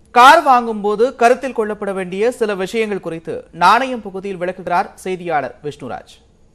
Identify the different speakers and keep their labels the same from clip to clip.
Speaker 1: car வாங்கும்போது கருத்தில் கொள்ளப்பட வேண்டிய சில விஷயங்கள் குறித்து நாணயம் பகுதியில் விளக்குகிறார் செய்தியாளர் விஷ்ணுராஜ்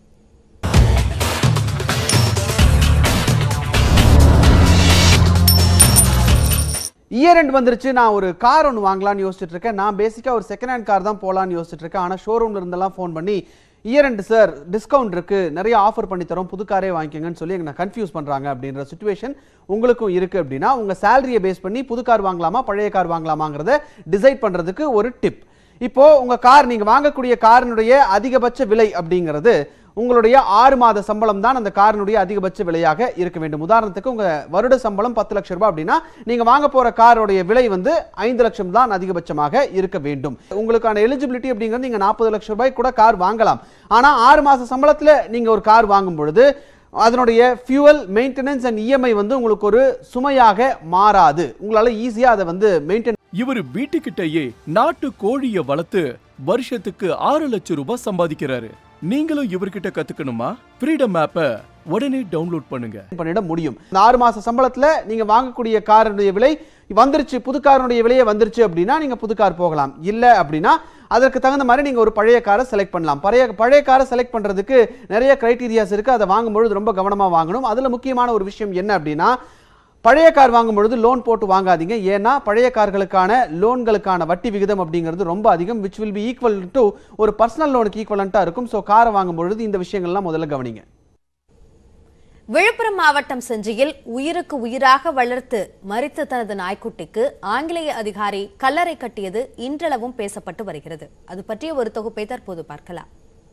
Speaker 2: இயர் எண்ட் வந்துருச்சு நான் ஒரு கார் ஒன்று வாங்கலாம்னு யோசிச்சுட்டு இருக்கேன் நான் பேசிக்காக ஒரு செகண்ட் ஹேண்ட் கார் தான் போகலான்னு யோசிச்சுட்டு இருக்கேன் ஆனால் ஷோரூம்ல இருந்தெல்லாம் ஃபோன் பண்ணி இயர் எண்ட் சார் டிஸ்கவுண்ட் இருக்கு நிறைய ஆஃபர் பண்ணி தரோம் புது காரே வாங்கிக்கங்கன்னு சொல்லி எங்களை கன்ஃபியூஸ் பண்றாங்க அப்படின்ற சுச்சுவேஷன் உங்களுக்கும் இருக்கு அப்படின்னா உங்க சேலரியை பேஸ் பண்ணி புது கார் வாங்கலாமா பழைய கார் வாங்கலாமாங்கிறத டிசைட் பண்றதுக்கு ஒரு டிப் இப்போ உங்க கார் நீங்க வாங்கக்கூடிய காரினுடைய அதிகபட்ச விலை அப்படிங்கிறது உங்களுடைய ஆறு மாத சம்பளம் தான் அந்த காரினுடைய அதிகபட்ச விலையாக இருக்க வேண்டும் உதாரணத்துக்கு உங்க வருட சம்பளம் பத்து லட்சம் ரூபாய் அப்படின்னா நீங்க வாங்க போற காரோடைய விலை வந்து ஐந்து லட்சம் தான் அதிகபட்சமாக இருக்க வேண்டும் உங்களுக்கான எலிஜிபிலிட்டி அப்படிங்கிறது நீங்க நாற்பது லட்சம் ரூபாய் கூட கார் வாங்கலாம் ஆனா ஆறு மாச சம்பளத்துல நீங்க ஒரு கார் வாங்கும் பொழுது அதனுடைய ஃபியூவல் மெயின்டெனன்ஸ் அண்ட் இஎம்ஐ வந்து உங்களுக்கு ஒரு சுமையாக மாறாது உங்களால ஈஸியா அதை வந்து மெயின்டைன்
Speaker 3: இவர் வீட்டுக்கிட்டயே நாட்டு கோழிய வளர்த்து வருஷத்துக்கு ஆறு லட்சம் ரூபாய் சம்பாதிக்கிறாரு நீங்களும் இவர்கிட்ட கத்துக்கணுமா ஃப்ரீடம் ஆப்பை உடனே டவுன்லோட் பண்ணுங்க
Speaker 2: பண்ணிட முடியும் இந்த ஆறு மாச சம்பளத்துல நீங்க வாங்கக்கூடிய காருடைய விலை வந்துருச்சு புது காருடைய விலையே வந்துருச்சு அப்படின்னா நீங்க புது கார் போகலாம் இல்ல அப்படின்னா அதற்கு தகுந்த மாதிரி நீங்க ஒரு பழைய காரை செலக்ட் பண்ணலாம் பழைய பழைய காரை செலக்ட் பண்றதுக்கு நிறைய கிரைட்டீரியாஸ் இருக்கு அதை வாங்கும்பொழுது ரொம்ப கவனமா வாங்கணும் அதுல முக்கியமான ஒரு விஷயம் என்ன அப்படின்னா பழைய கார் வாங்கும் பொழுது லோன் போட்டு வாங்காதீங்க ஏன்னா பழைய கார்களுக்கான லோன்களுக்கான வட்டி விகிதம் அப்படிங்கிறது ரொம்ப அதிகம் which will be equal to ஒரு பர்சனல் லோனுக்கு ஈக்குவலண்ட்டாக இருக்கும் ஸோ காரை வாங்கும் பொழுது இந்த விஷயங்கள்லாம் முதல்ல கவனிங்க
Speaker 4: விழுப்புரம் மாவட்டம் செஞ்சியில் உயிருக்கு உயிராக வளர்த்து மறித்த தனது நாய்க்குட்டிக்கு ஆங்கிலேய அதிகாரி கல்லறை கட்டியது இன்றளவும் பேசப்பட்டு வருகிறது அது பற்றிய ஒரு தொகுப்பை தற்போது பார்க்கலாம்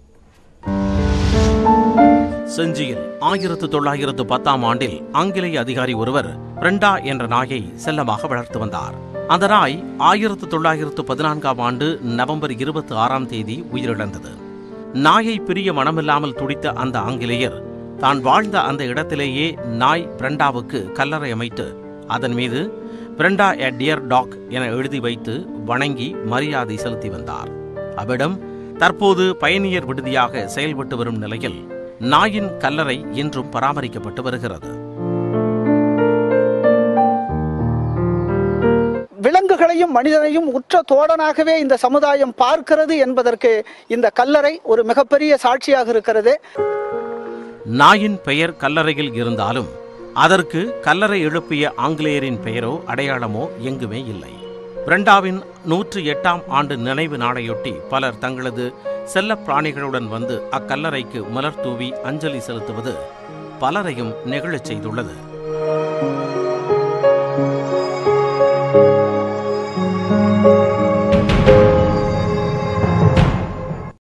Speaker 5: செஞ்சியில் ஆயிரத்து தொள்ளாயிரத்து பத்தாம் ஆண்டில் ஆங்கிலேய அதிகாரி ஒருவர் பிரண்டா என்ற நாயை செல்லமாக வளர்த்து வந்தார் அந்த நாய் ஆயிரத்து தொள்ளாயிரத்து பதினான்காம் ஆண்டு நவம்பர் இருபத்தி ஆறாம் தேதி உயிரிழந்தது நாயை பிரிய மனமில்லாமல் துடித்த அந்த ஆங்கிலேயர் தான் வாழ்ந்த அந்த இடத்திலேயே நாய் பிரண்டாவுக்கு கல்லறை அமைத்து அதன் மீது பிரண்டா எ டியர் டாக் என எழுதி வைத்து வணங்கி மரியாதை செலுத்தி வந்தார் அவ்விடம் தற்போது பயணியர் விடுதியாக செயல்பட்டு வரும் நிலையில் நாயின் கல்லறை இன்றும் பராமரிக்கப்பட்டு வருகிறது
Speaker 6: விலங்குகளையும் மனிதனையும் உற்ற தோழனாகவே இந்த சமுதாயம் பார்க்கிறது என்பதற்கு இந்த கல்லறை ஒரு மிகப்பெரிய சாட்சியாக இருக்கிறது
Speaker 5: நாயின் பெயர் கல்லறையில் இருந்தாலும் அதற்கு கல்லறை எழுப்பிய ஆங்கிலேயரின் பெயரோ அடையாளமோ எங்குமே இல்லை பிரண்டாவின் நூற்று எட்டாம் ஆண்டு நினைவு நாளையொட்டி பலர் தங்களது செல்லப் பிராணிகளுடன் வந்து அக்கல்லறைக்கு மலர் தூவி அஞ்சலி செலுத்துவது பலரையும் நெகிழச் செய்துள்ளது